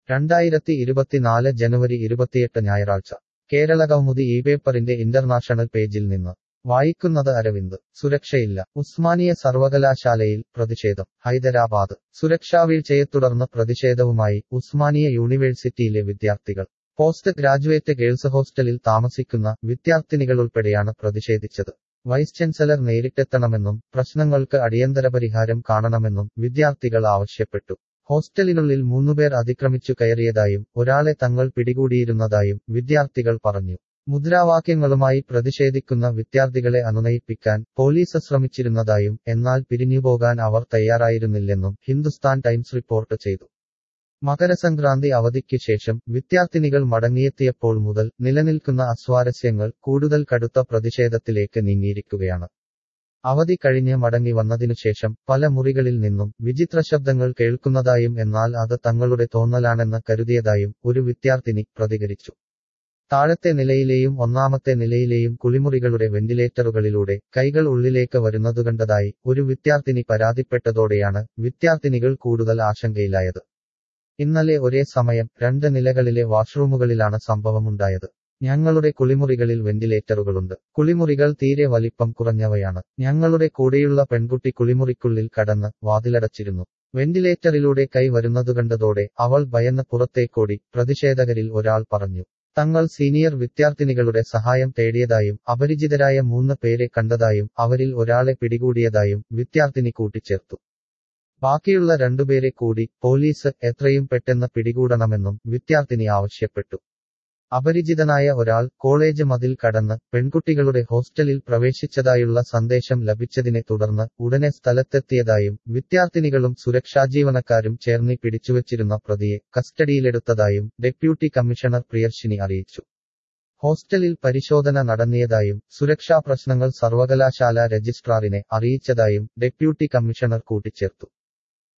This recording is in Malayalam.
രണ്ടായിരത്തി ഇരുപത്തിനാല് ജനുവരി ഇരുപത്തിയെട്ട് ഞായറാഴ്ച കേരള കൗമുദി ഈ പേപ്പറിന്റെ ഇന്റർനാഷണൽ പേജിൽ നിന്ന് വായിക്കുന്നത് അരവിന്ദ് സുരക്ഷയില്ല ഉസ്മാനിയ സർവകലാശാലയിൽ പ്രതിഷേധം ഹൈദരാബാദ് സുരക്ഷാ വീഴ്ചയെ തുടർന്ന് പ്രതിഷേധവുമായി ഉസ്മാനിയ യൂണിവേഴ്സിറ്റിയിലെ വിദ്യാർത്ഥികൾ പോസ്റ്റ് ഗ്രാജുവേറ്റ് ഗേൾസ് ഹോസ്റ്റലിൽ താമസിക്കുന്ന വിദ്യാർത്ഥിനികളുൾപ്പെടെയാണ് പ്രതിഷേധിച്ചത് വൈസ് ചാൻസലർ നേരിട്ടെത്തണമെന്നും പ്രശ്നങ്ങൾക്ക് അടിയന്തര പരിഹാരം കാണണമെന്നും വിദ്യാർത്ഥികൾ ആവശ്യപ്പെട്ടു ഹോസ്റ്റലിനുള്ളിൽ മൂന്നുപേർ അതിക്രമിച്ചു കയറിയതായും ഒരാളെ തങ്ങൾ പിടികൂടിയിരുന്നതായും വിദ്യാർത്ഥികൾ പറഞ്ഞു മുദ്രാവാക്യങ്ങളുമായി പ്രതിഷേധിക്കുന്ന വിദ്യാർത്ഥികളെ അനുനയിപ്പിക്കാൻ പോലീസ് ശ്രമിച്ചിരുന്നതായും എന്നാൽ പിരിഞ്ഞുപോകാൻ അവർ തയ്യാറായിരുന്നില്ലെന്നും ഹിന്ദുസ്ഥാൻ ടൈംസ് റിപ്പോർട്ട് ചെയ്തു മകരസംക്രാന്തി അവധിക്ക് ശേഷം വിദ്യാർത്ഥിനികൾ മടങ്ങിയെത്തിയപ്പോൾ മുതൽ നിലനിൽക്കുന്ന അസ്വാരസ്യങ്ങൾ കൂടുതൽ കടുത്ത പ്രതിഷേധത്തിലേക്ക് നീങ്ങിയിരിക്കുകയാണ് അവധി കഴിഞ്ഞ് മടങ്ങി വന്നതിനുശേഷം പല മുറികളിൽ നിന്നും വിചിത്ര ശബ്ദങ്ങൾ കേൾക്കുന്നതായും എന്നാൽ അത് തങ്ങളുടെ തോന്നലാണെന്ന് കരുതിയതായും ഒരു വിദ്യാർത്ഥിനി പ്രതികരിച്ചു താഴത്തെ നിലയിലെയും ഒന്നാമത്തെ നിലയിലെയും കുളിമുറികളുടെ വെന്റിലേറ്ററുകളിലൂടെ കൈകൾ ഉള്ളിലേക്ക് വരുന്നതുകണ്ടതായി ഒരു വിദ്യാർത്ഥിനി പരാതിപ്പെട്ടതോടെയാണ് വിദ്യാർത്ഥിനികൾ കൂടുതൽ ആശങ്കയിലായത് ഇന്നലെ ഒരേ സമയം രണ്ട് നിലകളിലെ വാഷ്റൂമുകളിലാണ് സംഭവമുണ്ടായത് ഞങ്ങളുടെ കുളിമുറികളിൽ വെന്റിലേറ്ററുകളുണ്ട് കുളിമുറികൾ തീരെ വലിപ്പം കുറഞ്ഞവയാണ് ഞങ്ങളുടെ കൂടെയുള്ള പെൺകുട്ടി കുളിമുറിക്കുള്ളിൽ കടന്ന് വാതിലടച്ചിരുന്നു വെന്റിലേറ്ററിലൂടെ കൈ വരുന്നതുകണ്ടതോടെ അവൾ ഭയന്ന് പുറത്തേക്കോടി പ്രതിഷേധകരിൽ ഒരാൾ പറഞ്ഞു തങ്ങൾ സീനിയർ വിദ്യാർത്ഥിനികളുടെ സഹായം തേടിയതായും അപരിചിതരായ മൂന്ന് പേരെ കണ്ടതായും അവരിൽ ഒരാളെ പിടികൂടിയതായും വിദ്യാർത്ഥിനി കൂട്ടിച്ചേർത്തു ബാക്കിയുള്ള രണ്ടുപേരെ കൂടി പോലീസ് എത്രയും പെട്ടെന്ന് പിടികൂടണമെന്നും വിദ്യാർത്ഥിനി ആവശ്യപ്പെട്ടു അപരിചിതനായ ഒരാൾ കോളേജ് മതിൽ കടന്ന് പെൺകുട്ടികളുടെ ഹോസ്റ്റലിൽ പ്രവേശിച്ചതായുള്ള സന്ദേശം ലഭിച്ചതിനെ തുടർന്ന് ഉടനെ സ്ഥലത്തെത്തിയതായും വിദ്യാർത്ഥിനികളും സുരക്ഷാജീവനക്കാരും ചേർന്ന് പിടിച്ചുവച്ചിരുന്ന പ്രതിയെ കസ്റ്റഡിയിലെടുത്തതായും ഡെപ്യൂട്ടി കമ്മീഷണർ പ്രിയർശിനി അറിയിച്ചു ഹോസ്റ്റലിൽ പരിശോധന നടന്നിയതായും സുരക്ഷാ പ്രശ്നങ്ങൾ സർവകലാശാല രജിസ്ട്രാറിനെ അറിയിച്ചതായും ഡെപ്യൂട്ടി കമ്മീഷണർ കൂട്ടിച്ചേർത്തു